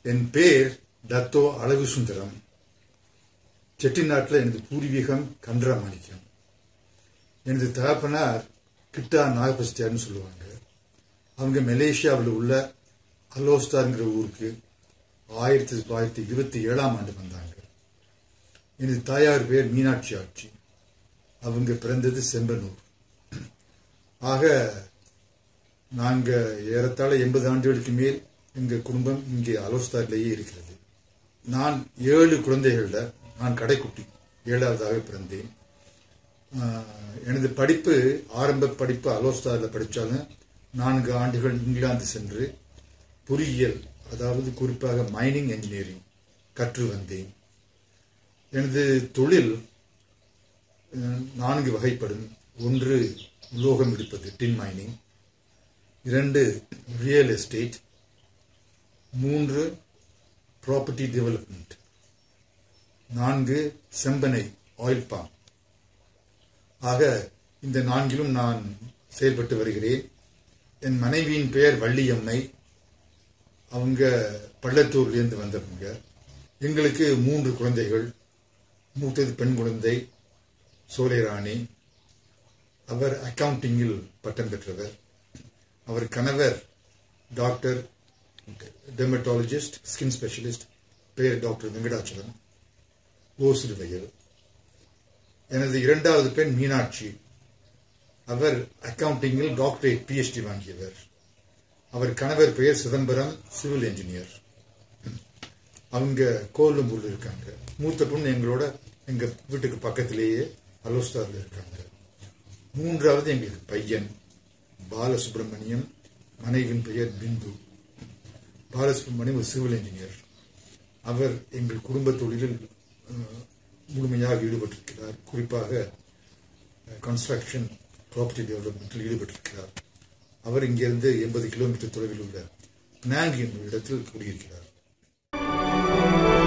என் பேர் டத்தோ அழகு சுந்தரம் செட்டிநாட்டில் எனது பூர்வீகம் கன்றமாணிக்கம் எனது தகப்பனார் கிட்டா நாகபஸ்தியார்னு சொல்லுவாங்க அவங்க மலேசியாவில் உள்ள அலோஸ்தார்ங்கிற ஊருக்கு ஆயிரத்தி தொள்ளாயிரத்தி இருபத்தி ஏழாம் ஆண்டு வந்தாங்க எனது தாயார் பேர் மீனாட்சி ஆட்சி அவங்க பிறந்தது செம்பனூர் ஆக நாங்க ஏறத்தாழ எண்பது ஆண்டுகளுக்கு மேல் எங்க குடும்பம் இங்கே அலோஸ்தாரிலேயே இருக்கிறது நான் ஏழு குழந்தைகள்ல நான் கடைக்குட்டி ஏழாவதாக பிறந்தேன் ஆஹ், எனது படிப்பு ஆரம்ப படிப்பு அலோஸ்தாரில் படித்தாலும் நான்கு ஆண்டுகள் இங்கிலாந்து சென்று பொறியியல் அதாவது குறிப்பாக மைனிங் என்ஜினியரிங் கற்று வந்தேன் எனது தொழில் அஹ், நான்கு வகைப்படும் ஒன்று உலோகம் எடுப்பது டின் மைனிங் இரண்டு ரியல் எஸ்டேட் மூன்று ப்ராப்பர்ட்டி டெவலப்மெண்ட் நான்கு செம்பனை ஆயில் பாம் ஆக இந்த நான்கிலும் நான் செயல்பட்டு வருகிறேன் என் மனைவியின் பெயர் வள்ளியம்மை அவங்க பள்ளத்தூர்லேருந்து வந்தவங்க எங்களுக்கு மூன்று குழந்தைகள் மூத்தது பெண் குழந்தை சோலைராணி அவர் அக்கவுண்டிங்கில் பட்டம் பெற்றவர் அவர் கணவர் டாக்டர் டெர்மட்டாலஜிஸ்ட் ஸ்கின் ஸ்பெஷலிஸ்ட் பெயர் டாக்டர் வெங்கடாச்சலம் ஓசிறுவையல் எனது இரண்டாவது பெண் மீனாட்சி அவர் அக்கவுண்டிங்கில் டாக்டரேட் பிஎச்டி வாங்கியவர் அவர் கணவர் பெயர் சிதம்பரம் சிவில் என்ஜினியர் அவங்க கோலம்பூர்ல இருக்காங்க மூத்த பொண்ணு எங்களோட எங்க வீட்டுக்கு பக்கத்திலேயே அலோஸ்தார்ல இருக்காங்க மூன்றாவது எங்களுக்கு பையன் பாலசுப்ரமணியம் மனைவியின் பெயர் பிந்து பாலசுப்ரமணியம் ஒரு சிவில் என்ஜினியர் அவர் எங்கள் குடும்ப தொழிலில் அஹ், முழுமையாக ஈடுபட்டிருக்கிறார் குறிப்பாக கன்ஸ்ட்ரக்ஷன் ப்ராப்பர்ட்டி டெவலப்மெண்ட்டில் ஈடுபட்டிருக்கிறார் அவர் இங்கிருந்து எண்பது கிலோமீட்டர் தொலைவில் உள்ள பினாங் என்னும் இடத்தில் குடியிருக்கிறார்